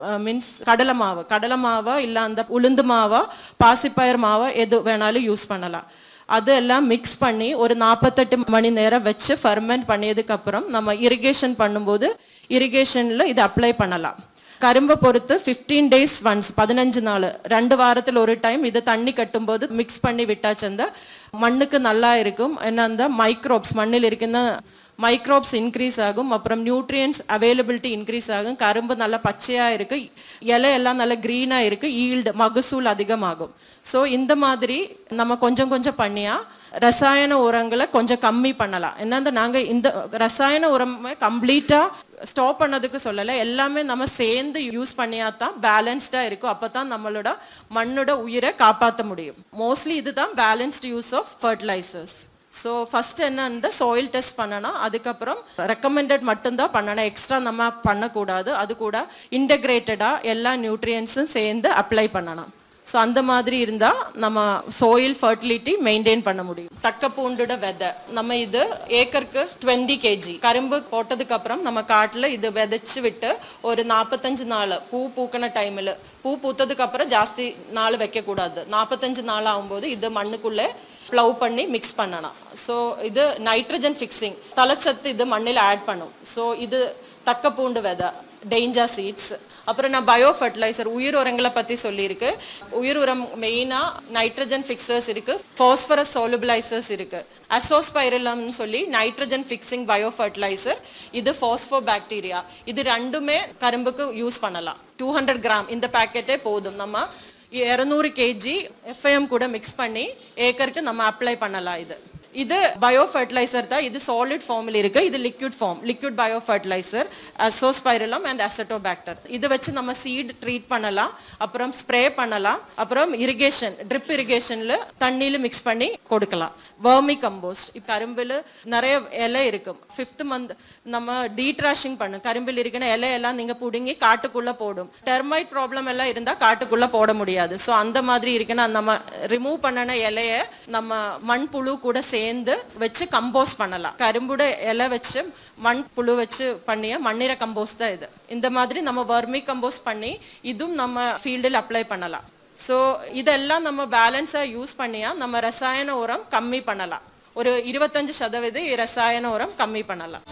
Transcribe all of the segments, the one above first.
means கடலை மாவு கடலை மாவா இல்லை அந்த உளுந்து மாவா பாசிப்பயிர் மாவா எது வேணாலும் யூஸ் பண்ணலாம் அது எல்லாம் மிக்ஸ் பண்ணி ஒரு நாற்பத்தெட்டு மணி நேரம் வச்சு ஃபர்மெண்ட் பண்ணியதுக்கு அப்புறம் நம்ம இரிகேஷன் பண்ணும்போது இரிகேஷனில் இது அப்ளை பண்ணலாம் கரும்பை பொறுத்து ஃபிஃப்டீன் டேஸ் ஒன்ஸ் பதினஞ்சு நாள் ரெண்டு வாரத்தில் ஒரு டைம் இது தண்ணி கட்டும்போது மிக்ஸ் பண்ணி விட்டாச்சுந்த மண்ணுக்கு நல்லா இருக்கும் என்ன அந்த மைக்ரோப்ஸ் மண்ணில் இருக்கின்ற மைக்ரோப்ஸ் இன்க்ரீஸ் ஆகும் அப்புறம் நியூட்ரியன்ஸ் அவைலபிலிட்டி இன்க்ரீஸ் ஆகும் கரும்பு நல்லா பச்சையாக இருக்கு இலை எல்லாம் நல்லா க்ரீனாக இருக்கு ஈல்டு மகசூல் அதிகமாகும் ஸோ இந்த மாதிரி நம்ம கொஞ்சம் கொஞ்சம் பண்ணியா ரசாயன உரங்களை கொஞ்சம் கம்மி பண்ணலாம் என்னந்த நாங்கள் இந்த ரசாயன உரமே கம்ப்ளீட்டாக ஸ்டாப் பண்ணதுக்கு சொல்லலை எல்லாமே நம்ம சேர்ந்து யூஸ் பண்ணியா தான் பேலன்ஸ்டாக இருக்கும் அப்போ தான் நம்மளோட மண்ணோட உயிரை காப்பாற்ற முடியும் மோஸ்ட்லி இதுதான் balanced use of fertilisers so first என்ன இந்த சாயில் டெஸ்ட் பண்ணணும் அதுக்கப்புறம் ரெக்கமெண்டட் மட்டும்தான் பண்ணணும் எக்ஸ்ட்ரா நம்ம பண்ணக்கூடாது அது கூட இன்டகிரேட்டடாக எல்லா நியூட்ரியன்ஸும் சேர்ந்து அப்ளை பண்ணணும் ஸோ அந்த மாதிரி இருந்தால் நம்ம சோயில் ஃபர்டிலிட்டி மெயின்டைன் பண்ண முடியும் தக்க பூண்டோட விதை நம்ம இது ஏக்கருக்கு டுவெண்ட்டி கேஜி கரும்பு போட்டதுக்கு அப்புறம் நம்ம காட்டில் இது விதைச்சு விட்டு ஒரு நாற்பத்தஞ்சு நாள் பூ பூக்கின டைமில் பூ பூத்ததுக்கு அப்புறம் ஜாஸ்தி நாள் வைக்கக்கூடாது நாற்பத்தஞ்சு நாள் ஆகும்போது இது மண்ணுக்குள்ளே ப்ளவ் பண்ணி மிக்ஸ் பண்ணலாம் ஸோ இது நைட்ரஜன் ஃபிக்ஸிங் தலைச்சத்து இது மண்ணில் ஆட் பண்ணும் ஸோ இது தக்க பூண்டு விதை டேஞ்சா சீட்ஸ் அப்புறம் நான் பயோ ஃபர்டிலைசர் உயிர் உரங்களை பற்றி சொல்லியிருக்கு உயிர் உரம் மெயினாக நைட்ரஜன் ஃபிக்சர்ஸ் இருக்கு ஃபாஸ்பரஸ் சோலுபிளைசர்ஸ் இருக்கு அசோஸ்பைரலம்னு சொல்லி நைட்ரஜன் ஃபிக்ஸிங் பயோ ஃபர்டிலைசர் இது ஃபாஸ்போ பாக்டீரியா இது ரெண்டுமே கரும்புக்கு யூஸ் பண்ணலாம் டூ ஹண்ட்ரட் கிராம் இந்த பேக்கெட்டே போதும் நம்ம இரநூறு கேஜி எஃப்ஐஎம் கூட மிக்ஸ் பண்ணி ஏக்கருக்கு நம்ம அப்ளை பண்ணலாம் இது இது பயோ ஃபர்டிலைசர் தான் இது சாலிட் ஃபார்மில் இருக்கு இது liquid form liquid bio fertiliser Azospirillum and Azotobacter இதை வச்சு நம்ம சீட் ட்ரீட் பண்ணலாம் அப்புறம் ஸ்ப்ரே பண்ணலாம் அப்புறம் இரிகேஷன் ட்ரிப் இரிகேஷனில் தண்ணியில் மிக்ஸ் பண்ணி கொடுக்கலாம் வர்மி கம்போஸ்ட் கரும்பில் நிறைய இலை இருக்கும் ஃபிஃப்த் மந்த் நம்ம டீட்ராஷிங் பண்ணும் கரும்பில் இருக்கிற இலையெல்லாம் நீங்கள் பிடுங்கி காட்டுக்குள்ளே போடும் டெர்மைட் ப்ராப்ளம் எல்லாம் இருந்தால் காட்டுக்குள்ளே போட முடியாது ஸோ அந்த மாதிரி இருக்குன்னா நம்ம ரிமூவ் பண்ணின இலைய நம்ம மண் புழு கூட சேர்ந்து வச்சு கம்போஸ் பண்ணலாம் கரும்புட இலை வச்சு மண் புழு வச்சு பண்ணிய மண்ணிற கம்போஸ் தான் இது இந்த மாதிரி நம்ம வர்மி கம்போஸ் பண்ணி இதுவும் நம்ம ஃபீல்டில் அப்ளை பண்ணலாம் ஸோ இதெல்லாம் நம்ம பேலன்ஸாக யூஸ் பண்ணியா நம்ம ரசாயன உரம் கம்மி பண்ணலாம் ஒரு இருபத்தஞ்சு சதவீதம் ரசாயன உரம் கம்மி பண்ணலாம்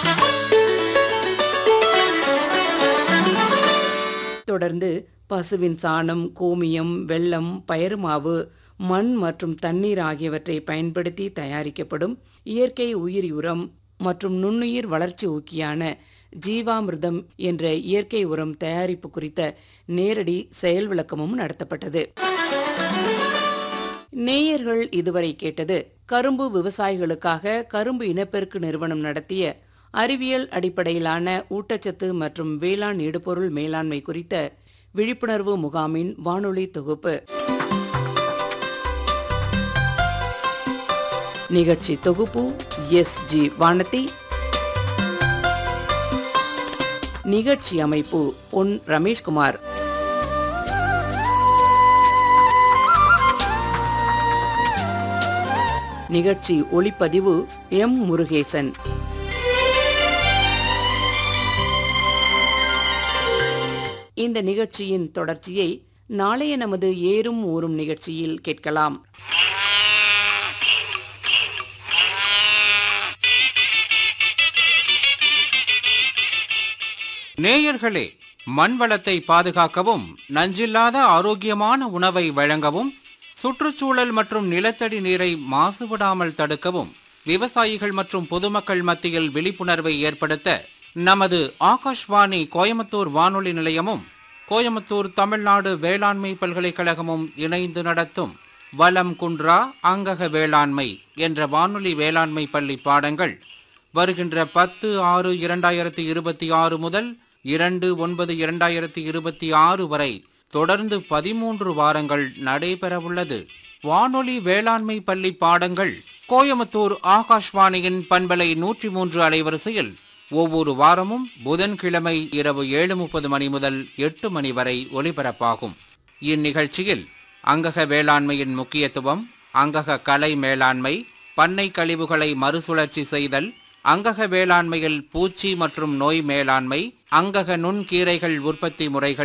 தொடர்ந்து பசுவின் சாணம் கோமியம் வெல்லம் பயறு மாவு மண் மற்றும் தண்ணீர் ஆகியவற்றை பயன்படுத்தி தயாரிக்கப்படும் இயற்கை உயிரி உரம் மற்றும் நுண்ணுயிர் வளர்ச்சி ஊக்கியான ஜீவாமிர்தம் என்ற இயற்கை உரம் தயாரிப்பு குறித்த நேரடி செயல் விளக்கமும் நடத்தப்பட்டது நேயர்கள் இதுவரை கேட்டது கரும்பு விவசாயிகளுக்காக கரும்பு இனப்பெருக்கு நிறுவனம் நடத்திய அறிவியல் அடிப்படையிலான ஊட்டச்சத்து மற்றும் வேளாண் இடுபொருள் மேலாண்மை குறித்த விழிப்புணர்வு முகாமின் வானொலி தொகுப்பு நிகழ்ச்சி தொகுப்பு எஸ் ஜி வானதி நிகழ்ச்சி அமைப்பு பொன் ரமேஷ்குமார் நிகழ்ச்சி ஒளிப்பதிவு எம் முருகேசன் இந்த நிகழ்ச்சியின் தொடர்ச்சியை நாளைய நமது ஏறும் ஊறும் நிகழ்ச்சியில் கேட்கலாம் நேயர்களே மண் வளத்தை பாதுகாக்கவும் நஞ்சில்லாத ஆரோக்கியமான உணவை வழங்கவும் சுற்றுச்சூழல் மற்றும் நிலத்தடி நீரை மாசுபடாமல் தடுக்கவும் விவசாயிகள் மற்றும் பொதுமக்கள் மத்தியில் விழிப்புணர்வை ஏற்படுத்த நமது ஆகாஷ்வாணி கோயம்புத்தூர் வானொலி நிலையமும் கோயம்புத்தூர் தமிழ்நாடு வேளாண்மை பல்கலைக்கழகமும் இணைந்து நடத்தும் வலம் குன்றா அங்கக வேளாண்மை என்ற வானொலி வேளாண்மை பள்ளி பாடங்கள் வருகின்ற பத்து ஆறு இரண்டாயிரத்தி இருபத்தி ஆறு முதல் இரண்டு ஒன்பது இரண்டாயிரத்தி இருபத்தி ஆறு வரை தொடர்ந்து பதிமூன்று வாரங்கள் நடைபெறவுள்ளது வானொலி வேளாண்மை பள்ளி பாடங்கள் கோயமுத்தூர் ஆகாஷ்வாணியின் பண்பலை நூற்றி மூன்று அலைவரிசையில் ஒவ்வொரு வாரமும் புதன்கிழமை இரவு ஏழு முப்பது மணி முதல் எட்டு மணி வரை ஒலிபரப்பாகும் இந்நிகழ்ச்சியில் அங்கக வேளாண்மையின் முக்கியத்துவம் அங்கக கலை மேலாண்மை பண்ணை கழிவுகளை மறுசுழற்சி செய்தல் அங்கக வேளாண்மையில் பூச்சி மற்றும் நோய் மேலாண்மை அங்கக நுண்கீரைகள் உற்பத்தி முறைகள்